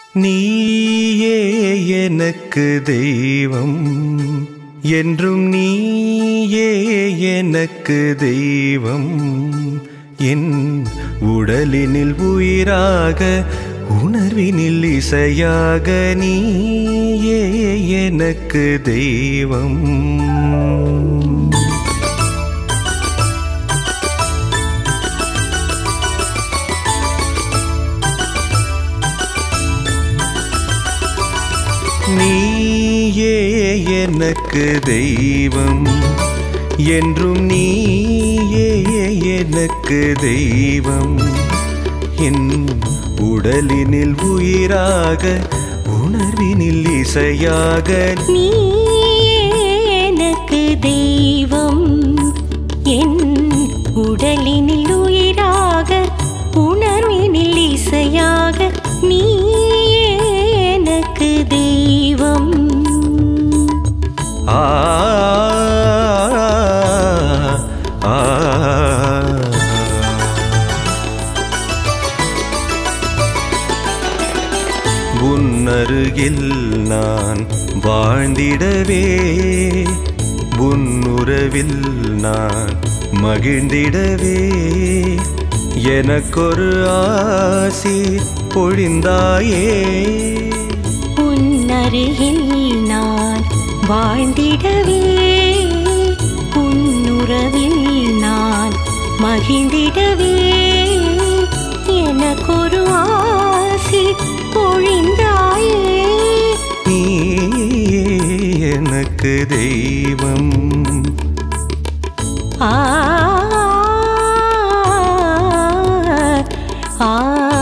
நீயே எனக்கு தெய்வம் என்றும் நீயே எனக்கு தெய்வம் என் உடலினில் உயிராக உணர்வினில் இசையாக நீயே எனக்கு தெய்வம் நீயே எனக்கு தெய்வம் என்றும் நீயே எனக்கு தெய்வம் என் உடலினில் உயிராக உணர்வினில் இசையாக நீ எனக்கு தெய்வம் என் உடலினில் உயிராக உணர்வினில் இசையாக நீ எனக்கு தெய்வம் ஆ ஆ, உன்னருகில் நான் வாழ்ந்திடவே உன்னுறவில் நான் மகிழ்ந்திடவே எனக்கொரு ஆசி பொழிந்தாயே உன்னருகில் நான் வாழ்ந்திடவே உன்னுறவில் நான் மகிழ்ந்திடவே எனக்கொரு ஆசி பொழிந்தாயே நீ எனக்கு தெய்வம் ஆ ஆ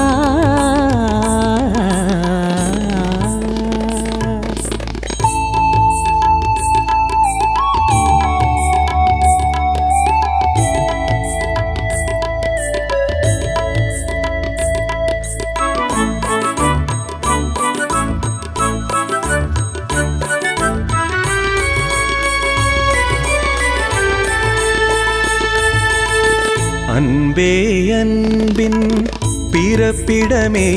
அன்பே அன்பின் பிறப்பிடமே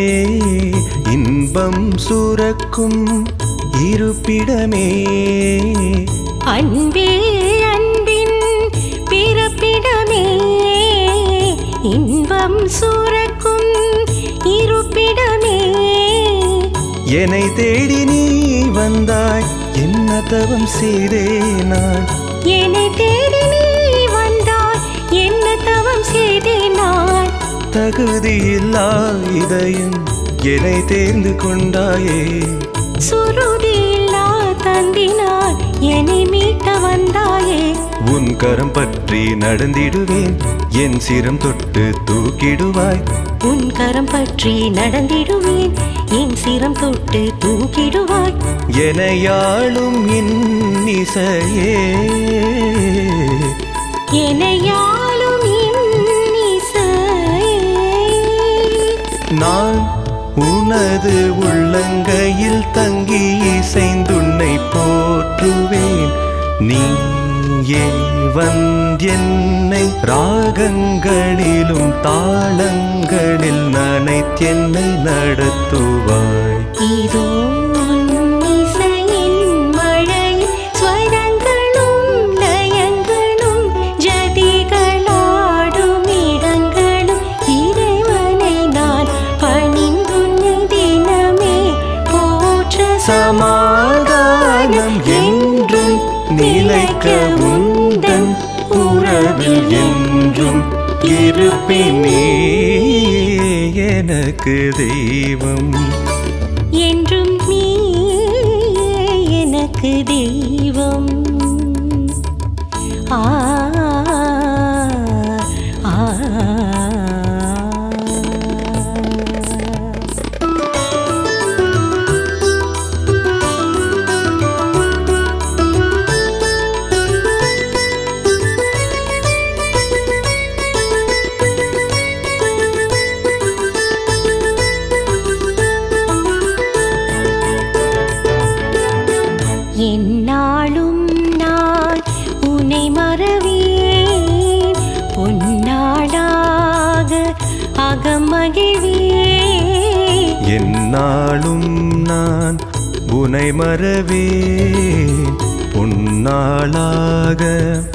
இன்பம் சுரக்கும் இருப்பிடமே அன்பே அன்பின் பிறப்பிடமே இன்பம் சுரக்கும் இருப்பிடமே என்னை தேடி நீ வந்தாய் என்ன தவம் செய்தே நான் என்னை தேடி நீ வந்தாய் என்ன தவம் செய்தேன் நான் தகுதியில்லா இதயம் என்னை தேர்ந்து கொண்டாயே சுருதியில்லா தந்தினாய் என்னை மீட்ட வந்தாயே உன் கரம் பற்றி நடந்திடுவேன் என் சிரம் தொட்டு தூக்கிடுவாய் உன் கரம் பற்றி நடந்திடுவேன் என் சிரம் தொட்டு தூக்கிடுவாய் எனையாளும் என் இசையே எனையாளும் என் இசையே. நான் உனது உள்ளங்கையில் தங்கி இசைந்துன்னை போற்றுவேன் நீயே வந்தென்னை ராகங்களிலும் தாளங்களில் நனைத்தென்னை நடத்துவாய் இதோ உன் இசையின் மழை, ஸ்வரங்களும் லயங்களும் ஜதிகளாடும் இடங்களும் இறைவனை நான் பணிந்துன்னை தினமே போற்ற சமாதானம் என்றும் நிலைக்க உந்தன் உறவில் என்றும் இருப்பினே எனக்கு தெய்வம் என்றும் நீ எனக்கு தெய்வம் ஆ ஆ என்னாலும் நான் உன்னை மறவேன் என்னாலும் நான் உனை மறவேன் உன்னாளாக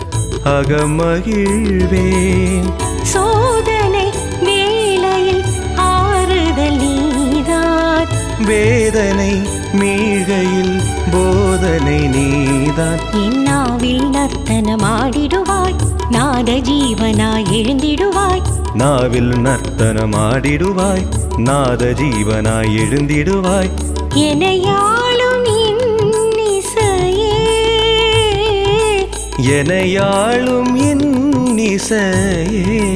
அகமகிழ்வேன் சோதனை வேளையில் ஆறுதல் நீதான் வேதனை மீழ்கையில் போதனை நீதான் என்னாவில் நர்த்தனமாடிடுவாய் நாத ஜீவனாய் எழுந்திடுவாய் நாவில் நர்த்தனமாடிடுவாய் நாத ஜீவனாய் எழுந்திடுவாய் எனையாளும் இன்னிசையே எனையாளும் இன்னிசையே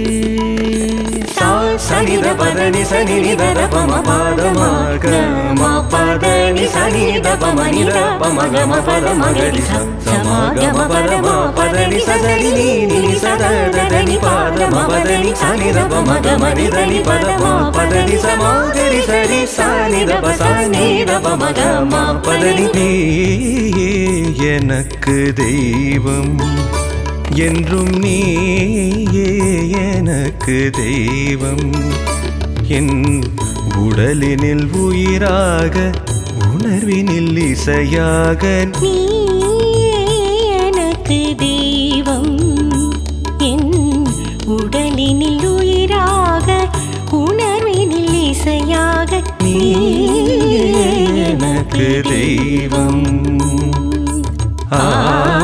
சனித பதனி சனி நிதர பம பாதமாக மா பதனி சனி தபம நித பம கம பத மகரி சமாகம பரம பதனி சதனி நீ நீ சததனி பாத மபதனி சனி தப மக மரிதனி பத மா பதனி சமாகரி சரி சனி தப சனி தப மக மா பதனி நீயே எனக்கு தெய்வம் என்றும் நீயே எனக்கு தெய்வம் என் உடலினில் உயிராக உணர்வினில் இசையாக நீ எனக்கு தெய்வம் என் உடலினில் உயிராக உணர்வினில் இசையாக நீ எனக்கு தெய்வம் ஆ